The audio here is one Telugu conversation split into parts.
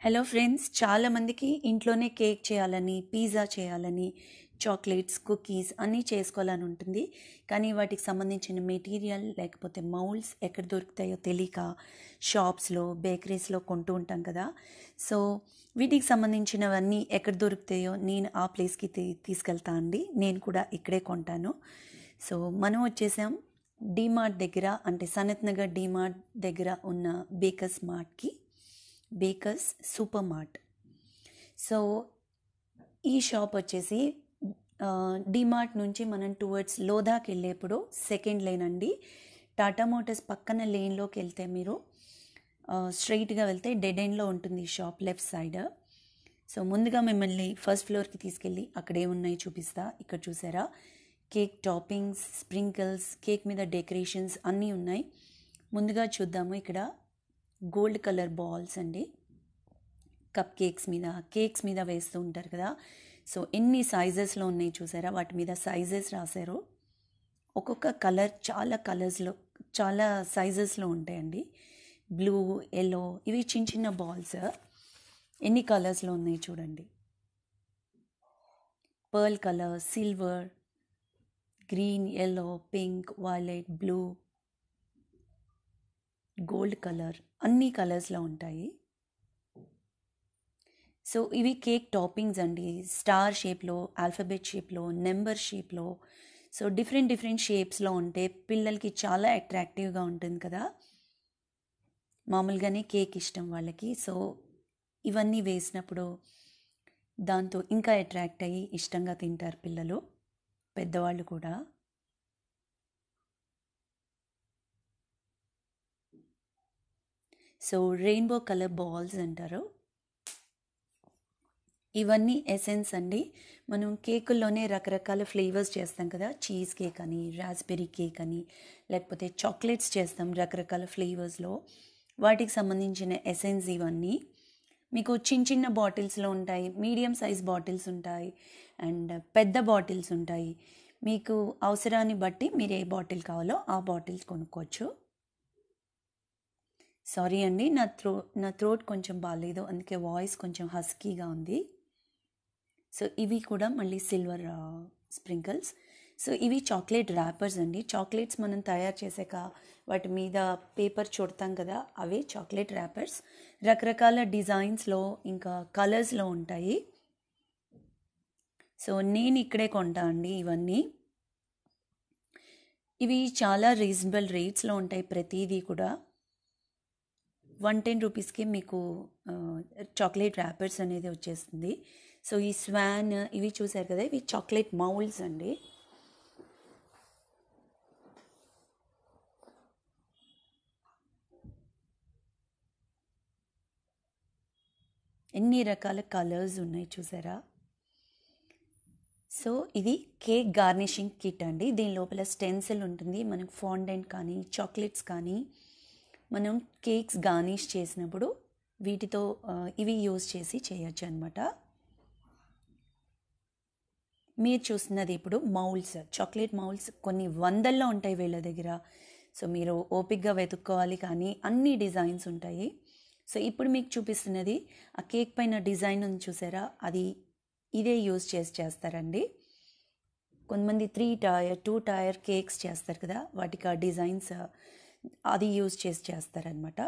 హలో ఫ్రెండ్స్ చాలామందికి ఇంట్లోనే కేక్ చేయాలని పిజ్జా చేయాలని చాక్లెట్స్ కుకీస్ అన్నీ చేసుకోవాలని ఉంటుంది కానీ వాటికి సంబంధించిన మెటీరియల్ లేకపోతే మౌల్డ్స్ ఎక్కడ దొరుకుతాయో తెలియక షాప్స్లో బేకరీస్లో కొంటూ ఉంటాం కదా సో వీటికి సంబంధించినవన్నీ ఎక్కడ దొరుకుతాయో నేను ఆ ప్లేస్కి తీ తీసుకెళ్తా అండి నేను కూడా ఇక్కడే కొంటాను సో మనం వచ్చేసాం డీమార్ట్ దగ్గర అంటే సనత్ నగర్ డీమార్ట్ దగ్గర ఉన్న బేకర్స్ మార్ట్కి బేకర్స్ సూపర్ మార్ట్ సో ఈ షాప్ వచ్చేసి డిమార్ట్ నుంచి మనం టువర్డ్స్ లోధాకి వెళ్ళేప్పుడు సెకండ్ లైన్ అండి టాటా మోటార్స్ పక్కన లేన్లోకి వెళ్తే మీరు స్ట్రైట్గా వెళ్తే డెడ్ ఎండ్లో ఉంటుంది ఈ షాప్ లెఫ్ట్ సైడ్ సో ముందుగా మిమ్మల్ని ఫస్ట్ ఫ్లోర్కి తీసుకెళ్ళి అక్కడ ఏమున్నాయి చూపిస్తా ఇక్కడ చూసారా కేక్ టాపింగ్స్ స్ప్రింకిల్స్ కేక్ మీద డెకరేషన్స్ అన్నీ ఉన్నాయి ముందుగా చూద్దాము ఇక్కడ గోల్డ్ కలర్ బాల్స్ అండి కప్ కేక్స్ మీద కేక్స్ మీద వేస్తూ ఉంటారు కదా సో ఎన్ని సైజెస్లో ఉన్నాయి చూసారా వాటి మీద సైజెస్ రాశారు ఒక్కొక్క కలర్ చాలా కలర్స్లో చాలా సైజెస్లో ఉంటాయండి బ్లూ ఎల్లో ఇవి చిన్న చిన్న బాల్స్ ఎన్ని కలర్స్లో ఉన్నాయి చూడండి pearl colour silver green yellow pink violet blue gold colour అన్ని కలర్స్లో ఉంటాయి సో ఇవి కేక్ టాపింగ్స్ అండి స్టార్ షేప్లో ఆల్ఫబెట్ షేప్లో నెంబర్ షేప్లో సో డిఫరెంట్ డిఫరెంట్ షేప్స్లో ఉంటే పిల్లలకి చాలా అట్రాక్టివ్గా ఉంటుంది కదా మామూలుగానే కేక్ ఇష్టం వాళ్ళకి సో ఇవన్నీ వేసినప్పుడు దాంతో ఇంకా అట్రాక్ట్ అయ్యి ఇష్టంగా తింటారు పిల్లలు పెద్దవాళ్ళు కూడా సో రెయిన్బో కలర్ బాల్స్ అంటారు ఇవన్నీ ఎసెన్స్ అండి మనం కేకుల్లోనే రకరకాల ఫ్లేవర్స్ చేస్తాం కదా చీజ్ కేక్ అని రాస్బెర్రీ కేక్ అని లేకపోతే చాక్లెట్స్ చేస్తాం రకరకాల ఫ్లేవర్స్లో వాటికి సంబంధించిన ఎసెన్స్ ఇవన్నీ మీకు చిన్న చిన్న బాటిల్స్లో ఉంటాయి మీడియం సైజ్ బాటిల్స్ ఉంటాయి అండ్ పెద్ద బాటిల్స్ ఉంటాయి మీకు అవసరాన్ని బట్టి మీరు ఏ బాటిల్ కావాలో ఆ బాటిల్స్ కొనుక్కోవచ్చు సారీ అండి నా త్రో నా థ్రోట్ కొంచెం బాగాలేదు అందుకే వాయిస్ కొంచెం హస్కీగా ఉంది సో ఇవి కూడా మళ్ళీ సిల్వర్ స్ప్రింకిల్స్ సో ఇవి చాక్లెట్ ర్యాపర్స్ అండి చాక్లెట్స్ మనం తయారు చేసాక వాటి మీద పేపర్ చుడతాం కదా అవే చాక్లెట్ ర్యాపర్స్ రకరకాల డిజైన్స్లో ఇంకా కలర్స్లో ఉంటాయి సో నేను ఇక్కడే కొంటా అండి ఇవన్నీ ఇవి చాలా రీజనబుల్ రేట్స్లో ఉంటాయి ప్రతిదీ కూడా వన్ టెన్ రూపీస్కి మీకు చాక్లెట్ ర్యాపర్స్ అనేది వచ్చేస్తుంది సో ఈ స్వాన్ ఇవి చూసారు కదా ఇవి చాక్లెట్ మౌల్డ్స్ అండి ఎన్ని రకాల కలర్స్ ఉన్నాయి చూసారా సో ఇది కేక్ గార్నిషింగ్ కిట్ అండి దీని లోపల స్టెన్సిల్ ఉంటుంది మనకు ఫాండెంట్ కానీ చాక్లెట్స్ కానీ మనం కేక్స్ గార్నిష్ చేసినప్పుడు వీటితో ఇవి యూజ్ చేసి చేయొచ్చు అనమాట మీరు చూస్తున్నది ఇప్పుడు మౌల్స్ చాక్లెట్ మౌల్స్ కొన్ని వందల్లో ఉంటాయి వీళ్ళ దగ్గర సో మీరు ఓపిక్గా వెతుక్కోవాలి కానీ అన్ని డిజైన్స్ ఉంటాయి సో ఇప్పుడు మీకు చూపిస్తున్నది ఆ కేక్ పైన డిజైన్ ఉంది చూసారా అది ఇదే యూజ్ చేసి చేస్తారండి కొంతమంది three tier two tier cakes చేస్తారు కదా వాటికి ఆ డిజైన్స్ అది యూజ్ చేసి చేస్తారనమాట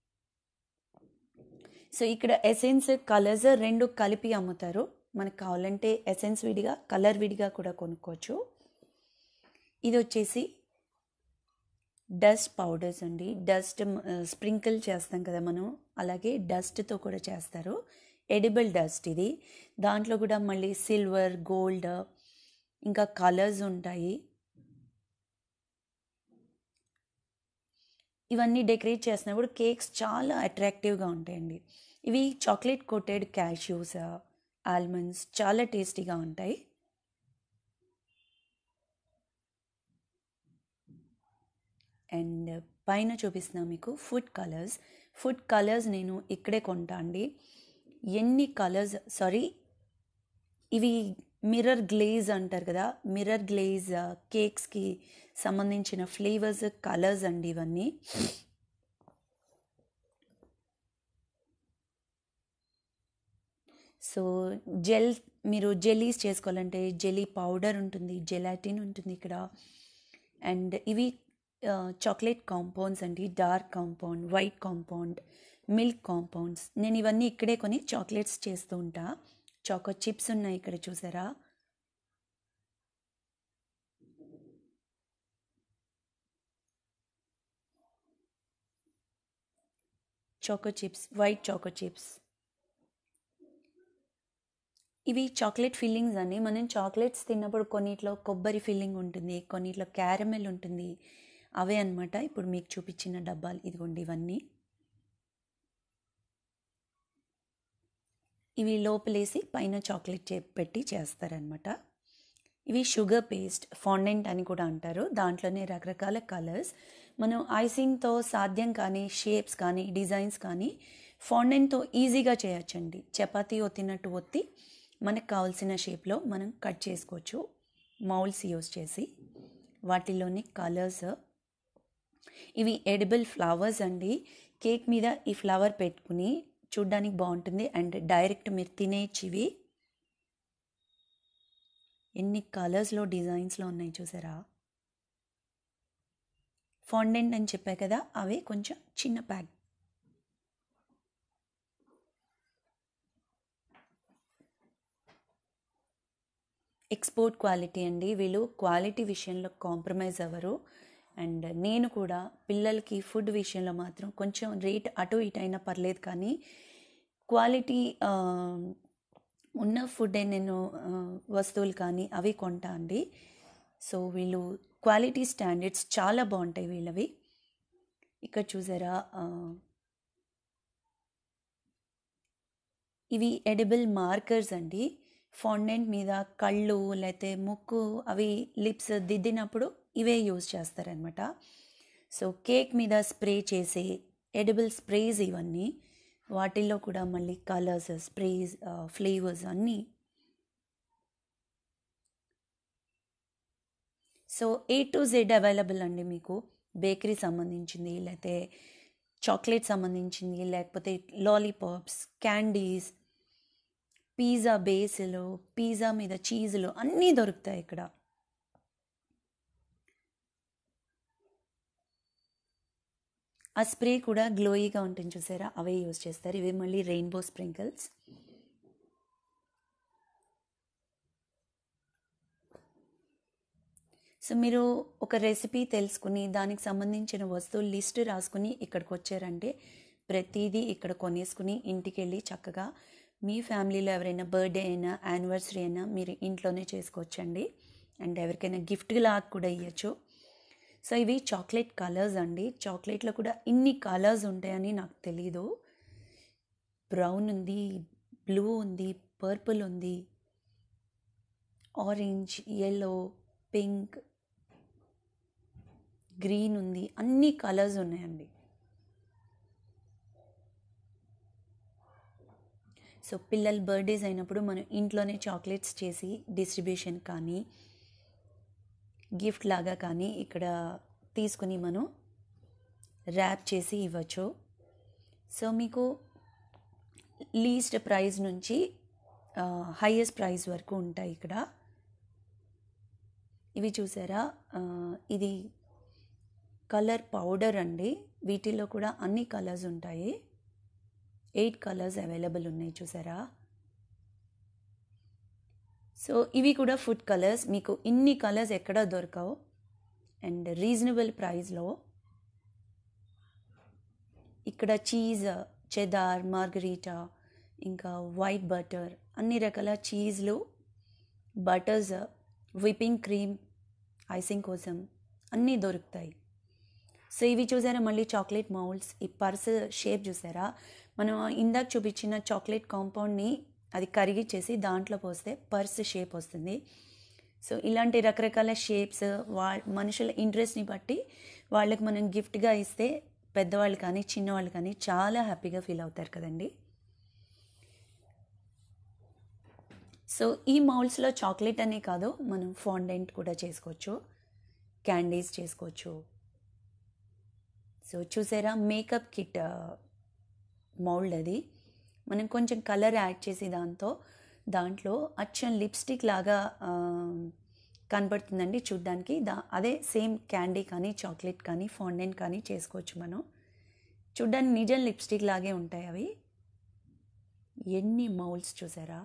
సో ఇక్కడ ఎసెన్స్ కలర్స్ రెండు కలిపి అమ్ముతారు మనకు కావాలంటే ఎసెన్స్ విడిగా కలర్ విడిగా కూడా కొనుక్కోవచ్చు ఇది వచ్చేసి డస్ట్ పౌడర్స్ అండి డస్ట్ స్ప్రింకిల్ చేస్తాం కదా మనం అలాగే డస్ట్తో కూడా చేస్తారు ఎడిబుల్ డస్ట్ ఇది దాంట్లో కూడా మళ్ళీ సిల్వర్ గోల్డ్ ఇంకా కలర్స్ ఉంటాయి ఇవన్నీ డెకరేట్ చేసినప్పుడు కేక్స్ చాలా అట్రాక్టివ్గా ఉంటాయండి ఇవి చాక్లెట్ కోటెడ్ క్యాష్యూస్ ఆల్మండ్స్ చాలా టేస్టీగా ఉంటాయి అండ్ పైన చూపిస్తున్నా మీకు ఫుడ్ కలర్స్ ఫుడ్ కలర్స్ నేను ఇక్కడే కొంటా అండి ఎన్ని కలర్స్ సారీ ఇవి మిర్రర్ గ్లేజ్ అంటారు కదా మిర్రర్ గ్లేజ్ కేక్స్కి సంబంధించిన ఫ్లేవర్స్ కలర్స్ అండి ఇవన్నీ సో జెల్ మీరు జెల్లీస్ చేసుకోవాలంటే జెల్లీ పౌడర్ ఉంటుంది జెలాటిన్ ఉంటుంది ఇక్కడ అండ్ ఇవి చాక్లెట్ కాంపౌండ్స్ అండి dark compound white compound milk compounds నేను ఇవన్నీ ఇక్కడే కొని చాక్లెట్స్ చేస్తూ ఉంటా చాకో చిప్స్ ఉన్నాయి ఇక్కడ చూసారా choco chips white choco chips ఇవి చాక్లెట్ ఫిల్లింగ్స్ అని మనం చాక్లెట్స్ తిన్నప్పుడు కొన్నిట్లో కొబ్బరి ఫిల్లింగ్ ఉంటుంది కొన్నిట్లో క్యారమెల్ ఉంటుంది అవే అనమాట ఇప్పుడు మీకు చూపించిన డబ్బాలు ఇదిగోండి ఇవన్నీ ఇవి లోపలేసి పైన చాక్లెట్ చే పెట్టి చేస్తారనమాట ఇవి షుగర్ పేస్ట్ ఫాండెంట్ అని కూడా అంటారు దాంట్లోనే రకరకాల కలర్స్ మనం ఐసింగ్తో సాధ్యం కానీ షేప్స్ కానీ డిజైన్స్ కానీ ఫాండెంట్తో ఈజీగా చేయొచ్చండి చపాతీ ఒత్తినట్టు ఒత్తి మనకు కావాల్సిన షేప్లో మనం కట్ చేసుకోవచ్చు మౌల్స్ యూస్ చేసి వాటిలోని కలర్స్ ఇవి ఎడిబుల్ ఫ్లవర్స్ అండి కేక్ మీద ఈ ఫ్లవర్ పెట్టుకుని చూడ్డానికి బాగుంటుంది అండ్ డైరెక్ట్ మీరు తినేచ్చు ఇవి ఎన్ని కలర్స్లో డిజైన్స్లో ఉన్నాయి చూసారా ఫాండెంట్ అని చెప్పా కదా అవే కొంచెం చిన్న ప్యాక్ ఎక్స్పోర్ట్ క్వాలిటీ అండి వీళ్ళు క్వాలిటీ విషయంలో కాంప్రమైజ్ అవ్వరు అండ్ నేను కూడా పిల్లలకి ఫుడ్ విషయంలో మాత్రం కొంచెం రేట్ అటు ఇటు అయినా పర్లేదు కానీ క్వాలిటీ ఉన్న ఫుడ్డే నేను వస్తువులు కానీ అవి కొంటా అండి సో వీళ్ళు క్వాలిటీ స్టాండర్డ్స్ చాలా బాగుంటాయి వీళ్ళవి ఇక్కడ చూసారా ఇవి ఎడిబుల్ మార్కర్స్ అండి ఫాండెంట్ మీద కళ్ళు లేకపోతే ముక్కు అవి లిప్స్ దిద్దినప్పుడు ఇవే యూజ్ చేస్తారనమాట సో కేక్ మీద స్ప్రే చేసే ఎడిబుల్ స్ప్రేస్ ఇవన్నీ వాటిల్లో కూడా మళ్ళీ కలర్స్ స్ప్రేస్ ఫ్లేవర్స్ అన్నీ so A to Z available అండి మీకు బేకరీ సంబంధించింది లేకపోతే చాక్లెట్ సంబంధించింది లేకపోతే లాలీపాప్స్ క్యాండీస్ పిజ్జా బేస్లు పిజ్జా మీద చీజులు అన్నీ దొరుకుతాయి ఇక్కడ ఆ స్ప్రే కూడా గ్లోయిగా ఉంటుంది చూసారా అవే యూజ్ చేస్తారు ఇవి మళ్ళీ రెయిన్బో స్ప్రింకిల్స్ సో మీరు ఒక రెసిపీ తెలుసుకుని దానికి సంబంధించిన వస్తువులు లిస్ట్ రాసుకుని ఇక్కడికి వచ్చారంటే ప్రతిదీ ఇక్కడ కొనేసుకుని ఇంటికి వెళ్ళి చక్కగా మీ ఫ్యామిలీలో ఎవరైనా బర్త్డే అయినా యానివర్సరీ అయినా మీరు ఇంట్లోనే చేసుకోవచ్చండి అండ్ ఎవరికైనా గిఫ్ట్ లాగా కూడా ఇవ్వచ్చు సో ఇవి చాక్లెట్ కలర్స్ అండి చాక్లెట్లో కూడా ఇన్ని కలర్స్ ఉంటాయని నాకు తెలీదు బ్రౌన్ ఉంది బ్లూ ఉంది పర్పుల్ ఉంది ఆరెంజ్ ఎల్లో పింక్ గ్రీన్ ఉంది అన్ని కలర్స్ ఉన్నాయండి సో పిల్లల బర్త్డేస్ అయినప్పుడు మనం ఇంట్లోనే చాక్లెట్స్ చేసి డిస్ట్రిబ్యూషన్ కానీ గిఫ్ట్ లాగా కానీ ఇక్కడ తీసుకుని మనం ర్యాప్ చేసి ఇవ్వచ్చు సో మీకు లీస్ట్ ప్రైస్ నుంచి హైయెస్ట్ ప్రైస్ వరకు ఉంటాయి ఇక్కడ ఇవి చూసారా ఇది కలర్ పౌడర్ అండి వీటిలో కూడా అన్ని కలర్స్ ఉంటాయి ఎయిట్ కలర్స్ అవైలబుల్ ఉన్నాయి చూసారా సో ఇవి కూడా ఫుడ్ కలర్స్ మీకు ఇన్ని కలర్స్ ఎక్కడ దొరకవు అండ్ రీజనబుల్ ప్రైస్లో ఇక్కడ చీజ్ చెదార్ మార్గరీటా ఇంకా వైట్ బటర్ అన్ని రకాల చీజ్లు బటర్స్ విప్పింగ్ క్రీమ్ ఐసింగ్ కోసం అన్నీ దొరుకుతాయి సో ఇవి చూసారా మళ్ళీ చాక్లెట్ మౌల్డ్స్ ఈ పర్స్ షేప్ చూసారా మనం ఇందాక చూపించిన చాక్లెట్ కాంపౌండ్ని అది కరిగిచ్చేసి దాంట్లో పోస్తే పర్స్ షేప్ వస్తుంది సో ఇలాంటి రకరకాల షేప్స్ వా మనుషుల ఇంట్రెస్ట్ని బట్టి వాళ్ళకి మనం గిఫ్ట్గా ఇస్తే పెద్దవాళ్ళు కానీ చిన్నవాళ్ళు కానీ చాలా హ్యాపీగా ఫీల్ అవుతారు కదండి సో ఈ మౌల్స్లో చాక్లెట్ అనే కాదు మనం ఫాండెంట్ కూడా చేసుకోవచ్చు క్యాండీస్ చేసుకోవచ్చు సో చూసారా మేకప్ కిట్ మౌల్డ్ అది మనం కొంచెం కలర్ యాడ్ చేసి దాంతో దాంట్లో అచ్చం లిప్స్టిక్ లాగా ఆ, కనబడుతుందండి చూడ్డానికి దా అదే సేమ్ క్యాండీ కానీ చాక్లెట్ కానీ ఫాండెంట్ కానీ చేసుకోవచ్చు మనం చూడ్డానికి నిజం లిప్స్టిక్ లాగే ఉంటాయి అవి ఎన్ని మౌల్స్ చూసారా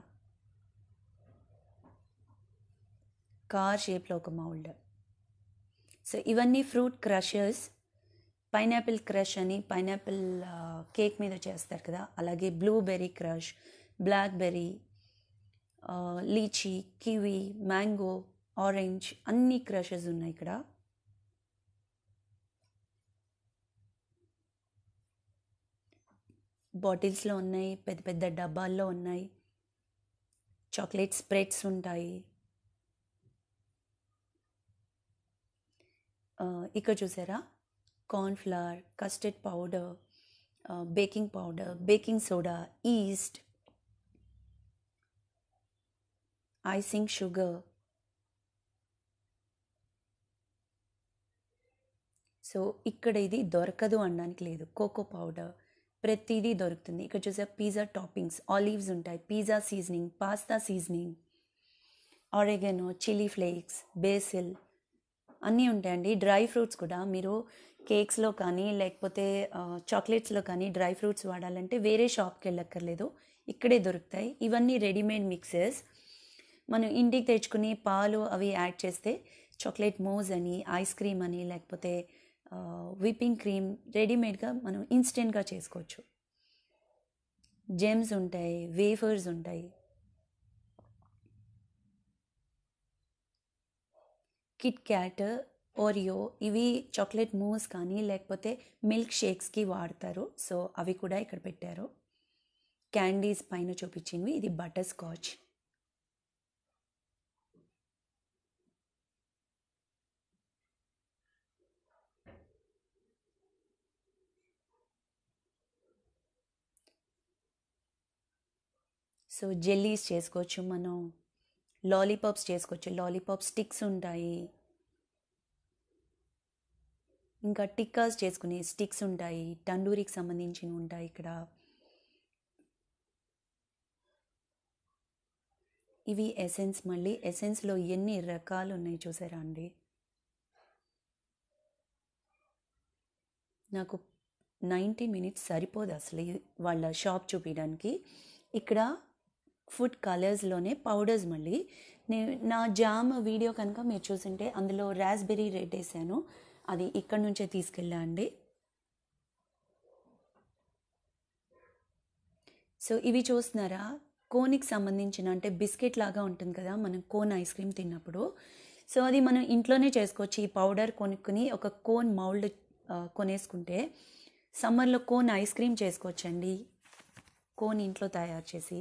కార్ షేప్లో ఒక మౌల్డ్ సో ఇవన్నీ ఫ్రూట్ క్రషర్స్ పైనాపిల్ క్రష్ అని పైనాపిల్ కేక్ మీద చేస్తారు కదా అలాగే blueberry crush blackberry lychee kiwi mango orange అన్ని క్రషెస్ ఉన్నాయి ఇక్కడ బాటిల్స్లో ఉన్నాయి పెద్ద పెద్ద డబ్బాల్లో ఉన్నాయి చాక్లెట్ స్ప్రెడ్స్ ఉంటాయి ఆ, ఇక్కడ చూసారా cornflour custard powder baking powder baking soda yeast icing sugar so ఇక్కడ ఇది దొరకదు అనడానికి లేదు కోకో పౌడర్ ప్రతిదీ దొరుకుతుంది ఇక్కడ చూసే పిజ్జా టాపింగ్స్ ఆలివ్స్ ఉంటాయి pizza seasoning pasta seasoning oregano chilli flakes basil అన్నీ ఉంటాయండి డ్రై ఫ్రూట్స్ కూడా మీరు కేక్స్లో కానీ లేకపోతే ఆ, చాక్లెట్స్లో కానీ డ్రై ఫ్రూట్స్ వాడాలంటే వేరే షాప్కి వెళ్ళక్కర్లేదు ఇక్కడే దొరుకుతాయి ఇవన్నీ రెడీమేడ్ మిక్సెస్ మనం ఇంటికి తెచ్చుకుని పాలు అవి యాడ్ చేస్తే చాక్లెట్ మోజ్ అని ఐస్ క్రీమ్ అని లేకపోతే విప్పింగ్ క్రీమ్ రెడీమేడ్గా మనం ఇన్స్టెంట్గా చేసుకోవచ్చు జెమ్స్ ఉంటాయి వేఫర్స్ ఉంటాయి కిట్ క్యాట్ ఓరియో ఇవి చాక్లెట్ మూస్ కానీ లేకపోతే మిల్క్ షేక్స్కి వాడతారు సో అవి కూడా ఇక్కడ పెట్టారు క్యాండీస్ పైన చూపించినవి ఇది బటర్ స్కాచ్ సో జెల్లీస్ చేసుకోవచ్చు మనం లాలీపాప్స్ చేసుకోవచ్చు లాలీపాప్ స్టిక్స్ ఉంటాయి ఇంకా టిక్కాస్ చేసుకునే స్టిక్స్ ఉంటాయి తండూరికి సంబంధించినవి ఉంటాయి ఇక్కడ ఇవి ఎసెన్స్ మళ్ళీ ఎసెన్స్లో ఎన్ని రకాలు ఉన్నాయి చూసారా అండి నాకు నైంటీ మినిట్స్ సరిపోదు అసలు ఈ వాళ్ళ షాప్ చూపించడానికి ఇక్కడ ఫుడ్ కలర్స్లోనే పౌడర్స్ మళ్ళీ నేను నా జామ్ వీడియో కనుక మీరు చూసింటే అందులో రాస్బెర్రీ రెడ్ వేసాను అది ఇక్కడ నుంచే తీసుకెళ్ళా అండి సో ఇవి చూస్తున్నారా కోన్కి సంబంధించిన అంటే బిస్కెట్ లాగా ఉంటుంది కదా మనం కోన్ ఐస్ క్రీమ్ తిన్నప్పుడు సో అది మనం ఇంట్లోనే చేసుకోవచ్చు ఈ పౌడర్ కొనుక్కుని ఒక కోన్ మౌల్డ్ కొనేసుకుంటే సమ్మర్లో కోన్ ఐస్ క్రీమ్ చేసుకోవచ్చండి కోన్ ఇంట్లో తయారు చేసి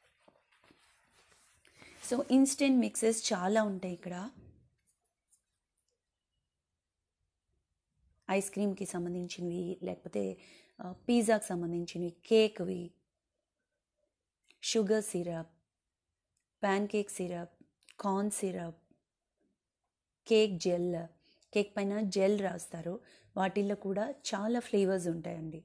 సో ఇన్స్టెంట్ మిక్సెస్ చాలా ఉంటాయి ఇక్కడ ఐస్ క్రీమ్కి సంబంధించినవి లేకపోతే పిజ్జాకి సంబంధించినవి కేక్వి sugar syrup pancake syrup corn syrup cake gel cake పైన జెల్ రాస్తారు వాటిల్లో కూడా చాలా ఫ్లేవర్స్ ఉంటాయండి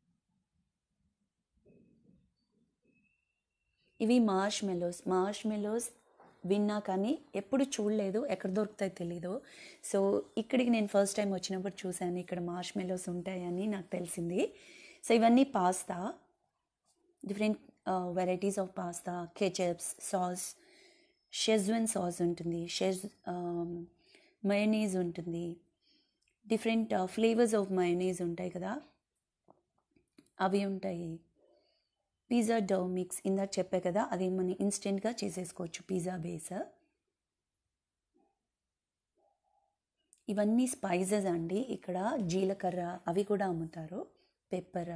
ఇవి మార్ష్ మెలోస్ మార్ష్ మెలోస్ విన్నా కానీ ఎప్పుడు చూడలేదు ఎక్కడ దొరుకుతాయో తెలీదు సో ఇక్కడికి నేను ఫస్ట్ టైం వచ్చినప్పుడు చూశాను ఇక్కడ మార్ష్ మెలోస్ ఉంటాయని నాకు తెలిసింది సో ఇవన్నీ pasta different varieties of pasta ketchups sauce schezwan sauce ఉంటుంది షెజ్ మయోనీస్ ఉంటుంది డిఫరెంట్ ఫ్లేవర్స్ ఆఫ్ మయోనీస్ ఉంటాయి కదా అవి ఉంటాయి పిజ్జా డౌ మిక్స్ ఇందాక చెప్పే కదా అది మనం ఇన్స్టెంట్గా చేసేసుకోవచ్చు పిజ్జా బేస్ ఇవన్నీ స్పైసెస్ అండి ఇక్కడ జీలకర్ర అవి కూడా అమ్ముతారు పెప్పర్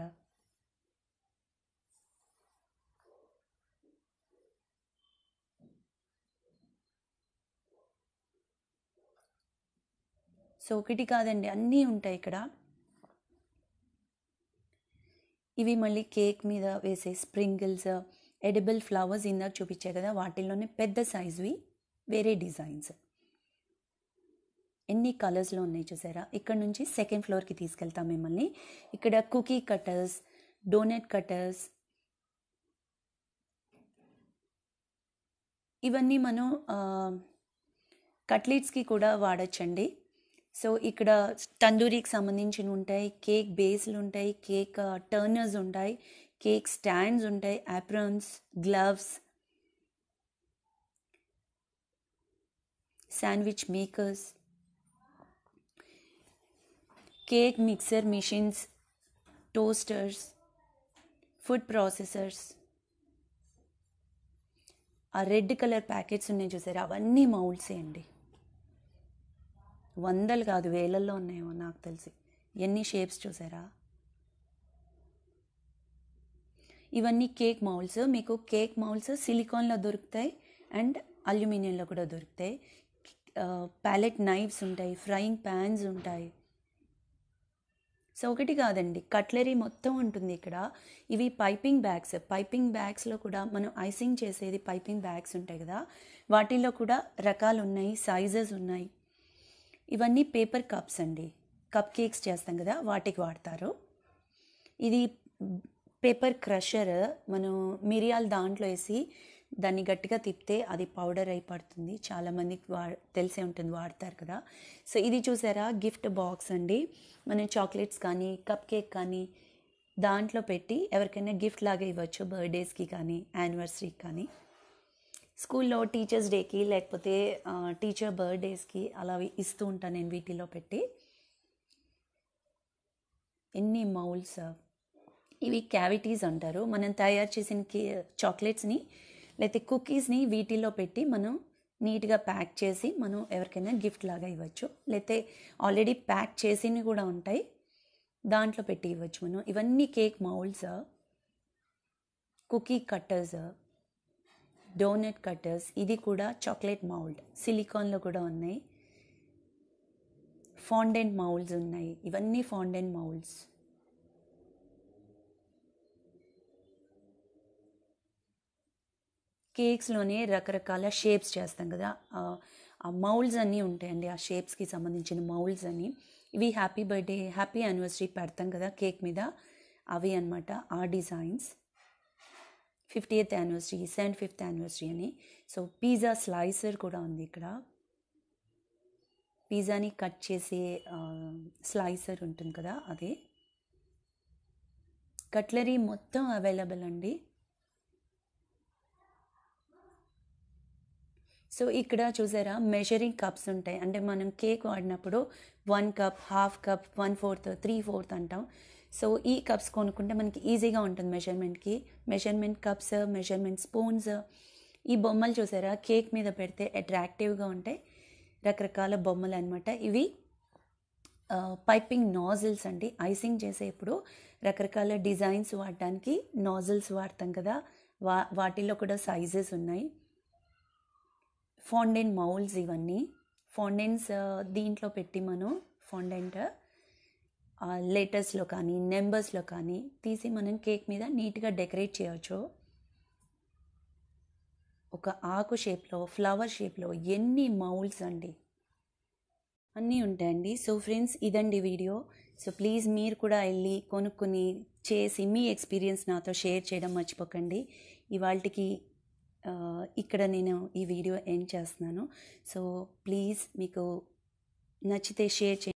సో ఒకటి కాదండి అన్నీ ఉంటాయి ఇక్కడ ఇవి మళ్ళీ కేక్ మీద వేసే స్ప్రింగిల్స్ ఎడిబుల్ ఫ్లవర్స్ ఇందాక చూపించే కదా వాటిల్లోనే పెద్ద సైజువి వేరే డిజైన్స్ ఎన్ని కలర్స్లో ఉన్నాయి చూసారా ఇక్కడ నుంచి సెకండ్ ఫ్లోర్కి తీసుకెళ్తాం మిమ్మల్ని ఇక్కడ కుకీ కట్టర్స్ డోనట్ కట్టర్స్ ఇవన్నీ మనం కట్లెట్స్కి కూడా వాడచ్చండి సో ఇక్కడ తందూరికి సంబంధించిన ఉంటాయి కేక్ బేస్లు ఉంటాయి కేక్ టర్నర్స్ ఉంటాయి కేక్ స్టాండ్స్ ఉంటాయి aprons gloves sandwich makers cake mixer machines toasters food processors ఆ రెడ్ కలర్ ప్యాకెట్స్ ఉన్నాయి చూసారు అవన్నీ మౌల్సే అండి వందలు కాదు వేలల్లో ఉన్నాయేమో నాకు తెలిసి ఎన్ని షేప్స్ చూసారా ఇవన్నీ కేక్ మౌల్స్ మీకు కేక్ మౌల్స్ సిలికాన్లో దొరుకుతాయి అండ్ అల్యూమినియంలో కూడా దొరుకుతాయి ప్యాలెట్ నైఫ్స్ ఉంటాయి ఫ్రైయింగ్ ప్యాన్స్ ఉంటాయి సో ఒకటి కాదండి కట్లరీ మొత్తం ఉంటుంది ఇక్కడ ఇవి పైపింగ్ బ్యాగ్స్ పైపింగ్ బ్యాగ్స్లో కూడా మనం ఐసింగ్ చేసేది పైపింగ్ బ్యాగ్స్ ఉంటాయి కదా వాటిల్లో కూడా రకాలు ఉన్నాయి సైజెస్ ఉన్నాయి ఇవన్నీ పేపర్ కప్స్ అండి కప్ కేక్స్ చేస్తాం కదా వాటికి వాడతారు ఇది పేపర్ క్రషర్ మనం మిరియాలు దాంట్లో వేసి దాన్ని గట్టిగా తిప్పితే అది పౌడర్ అయి పడుతుంది చాలామందికి వా తెలిసే ఉంటుంది వాడతారు కదా సో ఇది చూసారా గిఫ్ట్ బాక్స్ అండి మనం చాక్లెట్స్ కానీ కప్ కేక్ కానీ దాంట్లో పెట్టి ఎవరికైనా గిఫ్ట్ లాగా ఇవ్వచ్చు బర్త్డేస్కి కానీ యానివర్సరీకి కానీ స్కూల్లో టీచర్స్ డేకి లేకపోతే టీచర్ బర్త్డేస్కి అలా ఇస్తూ ఉంటాను నేను వీటిలో పెట్టి ఎన్ని మౌల్స్ ఇవి క్యావిటీస్ అంటారు మనం తయారు చేసిన కే చాక్లెట్స్ని లేకపోతే కుకీస్ని వీటిలో పెట్టి మనం నీట్గా ప్యాక్ చేసి మనం ఎవరికైనా గిఫ్ట్ లాగా ఇవ్వచ్చు లేకపోతే ఆల్రెడీ ప్యాక్ చేసినవి కూడా ఉంటాయి దాంట్లో పెట్టి ఇవ్వచ్చు మనం ఇవన్నీ cake moulds cookie cutters doughnut cutters ఇది కూడా చాక్లెట్ మౌల్డ్ సిలికాన్లో కూడా ఉన్నాయి ఫాండెంట్ మౌల్డ్స్ ఉన్నాయి ఇవన్నీ ఫాండెంట్ మౌల్డ్స్ కేక్స్లోనే రకరకాల షేప్స్ చేస్తాం కదా ఆ మౌల్డ్స్ అన్నీ ఉంటాయండి ఆ షేప్స్కి సంబంధించిన మౌల్డ్స్ అని ఇవి హ్యాపీ బర్త్డే హ్యాపీ యానివర్సరీ పెడతాం కదా కేక్ మీద అవి అనమాట ఆ designs fifty eighth anniversary seventy fifth anniversary అని సో పిజ్జా స్లైసర్ కూడా ఉంది ఇక్కడ పిజ్జాని కట్ చేసే స్లైసర్ ఉంటుంది కదా అదే కట్లరీ మొత్తం అవైలబుల్ అండి సో ఇక్కడ చూసారా మెజరింగ్ కప్స్ ఉంటాయి అంటే మనం కేక్ వాడినప్పుడు one cup half cup one fourth three fourth అంటాం సో ఈ కప్స్ కొనుక్కుంటే మనకి ఈజీగా ఉంటుంది మెజర్మెంట్కి మెజర్మెంట్ కప్స్ మెజర్మెంట్ స్పూన్స్ ఈ బొమ్మలు చూసారా కేక్ మీద పెడితే అట్రాక్టివ్గా ఉంటాయి రకరకాల బొమ్మలు అనమాట ఇవి పైపింగ్ నాజిల్స్ అండి ఐసింగ్ చేసేప్పుడు రకరకాల డిజైన్స్ వాడడానికి నాజిల్స్ వాడతాం కదా వా వాటిల్లో కూడా సైజెస్ ఉన్నాయి ఫాండెంట్ మౌల్స్ ఇవన్నీ ఫాండెంట్స్ దీంట్లో పెట్టి మనం ఫాండెంట్ లెటర్స్లో కానీ నెంబర్స్లో కానీ తీసి మనం కేక్ మీద నీట్గా డెకరేట్ చేయవచ్చు ఒక ఆకు షేప్లో ఫ్లవర్ షేప్లో ఎన్ని మౌల్స్ అండి అన్నీ ఉంటాయండి సో ఫ్రెండ్స్ ఇదండి వీడియో సో ప్లీజ్ మీరు కూడా వెళ్ళి కొనుక్కుని చేసి మీ ఎక్స్పీరియన్స్ నాతో షేర్ చేయడం మర్చిపోకండి ఇవాళకి ఇక్కడ నేను ఈ వీడియో ఎండ్ చేస్తున్నాను సో ప్లీజ్ మీకు నచ్చితే షేర్ చేయండి